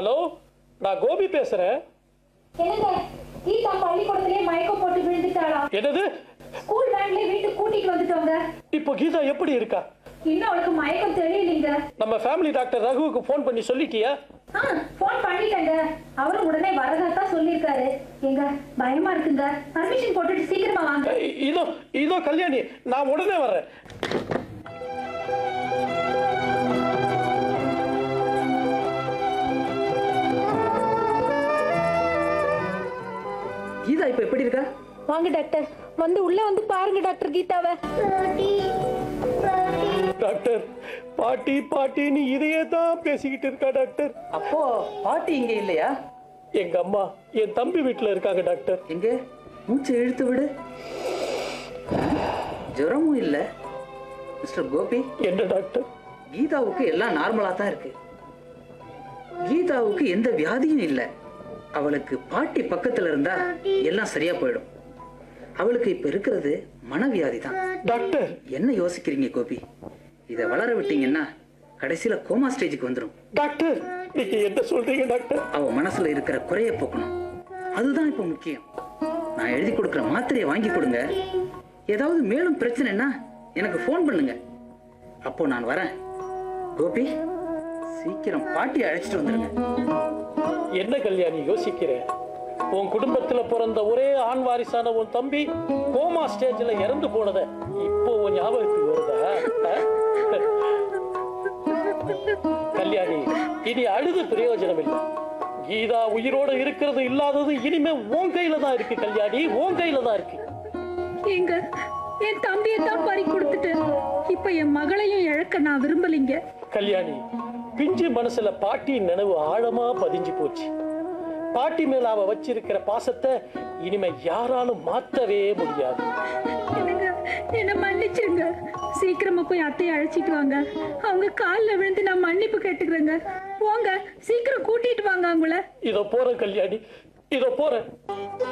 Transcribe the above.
Hello நான் கோபி பேசுறேன் என்னங்க கீதா பள்ளிக்கூடத்திலே மயக்கம் போட்டு விழுந்துட்டாளாம் என்னது ஸ்கூல் வேன்லயே வீட்டுக்கு கூட்டிட்டு வந்துட்டோங்க இப்போ கீதா எப்படி இருக்கா இன்னும் அவளுக்கு மயக்கம் தெரியலீங்க நம்ம ஃபேமிலி டாக்டர் ரகுவுக்கு ஃபோன் பண்ணி சொல்லிட்டியா ஆ ஃபோன் பண்ணிட்டேங்க அவரும் உடனே வரதா சொல்லியிருக்காரு எங்க பயமா இருக்குங்க பர்மிஷன் போட்டுட்டு சீக்கிரமா வாங்க இ- இதோ இதோ கல்யாணி நான் உடனே வர்றேன் கீதா இப்ப எப்படி இருக்கா வாங்க டாக்டர் வந்து உள்ள வந்து பாருங்க டாக்டர் கீதாவை டாக்டர் பாட்டி பாட்டின்னு இதையே தான் பேசிக்கிட்டு இருக்கா டாக்டர் அப்போ பாட்டி இங்க இல்லையா எங்க அம்மா என் தம்பி வீட்டுல இருக்காங்க டாக்டர் எங்க மூச்சை இழுத்து விடு ஜுரமும் இல்ல மிஸ்டர் கோபி என்ன டாக்டர் கீதாவுக்கு எல்லாம் நார்மலா தான் இருக்கு கீதாவுக்கு எந்த வியாதியும் இல்ல அவளுக்கு பாட்டி பக்கத்துல இருந்தா எல்லாம் சரியா போயிடும் அவளுக்கு இப்ப இருக்கிறது மனவியாதி தான் டாக்டர் என்ன யோசிக்கிறீங்க கோபி இதை வளர விட்டீங்கன்னா கடைசியில கோமா ஸ்டேஜுக்கு வந்துடும் டாக்டர் நீங்க என்ன சொல்றீங்க டாக்டர் அவ மனசுல இருக்கிற குறைய போக்கணும் அதுதான் இப்ப முக்கியம் நான் எழுதி கொடுக்கிற மாத்திரையை வாங்கி கொடுங்க ஏதாவது மேலும் பிரச்சனைன்னா எனக்கு ஃபோன் பண்ணுங்க அப்போ நான் வரேன் கோபி சீக்கிரம் பாட்டியை அழைச்சிட்டு வந்துருங்க என்ன கல்யாணி யோசிக்கிறேன் உன் குடும்பத்துல பிறந்த ஒரே ஆண் வாரிசான உன் தம்பி கோமா ஸ்டேஜ்ல இறந்து போனத இப்போ உன் ஞாபகத்துக்கு வருதா அஹ்? கல்யாணி இனி அழுது பிரயோஜனம் இல்லை கீதா உயிரோட இருக்கிறது இல்லாதது இனிமே உன் கையில தான் இருக்கு கல்யாணி உன் கையில தான் இருக்கு எங்க என் தம்பியை தான் பறி கொடுத்துட்டு இப்ப என் மகளையும் இழக்க நான் விரும்பலைங்க கல்யாணி பிஞ்சு மனசுல பாட்டியின் நினைவு ஆழமா பதிஞ்சு போச்சு பாட்டி மேல அவ வச்சிருக்கிற பாசத்தை இனிமே யாராலும் மாத்தவே முடியாது என்னங்க என்ன மன்னிச்சிருங்க சீக்கிரமா போய் அத்தையை அழைச்சிட்டு வாங்க அவங்க கால்ல விழுந்து நான் மன்னிப்பு கேட்டுக்கிறேங்க போங்க சீக்கிரம் கூட்டிட்டு வாங்க அவங்கள இதோ போறேன் கல்யாணி இதோ போறேன்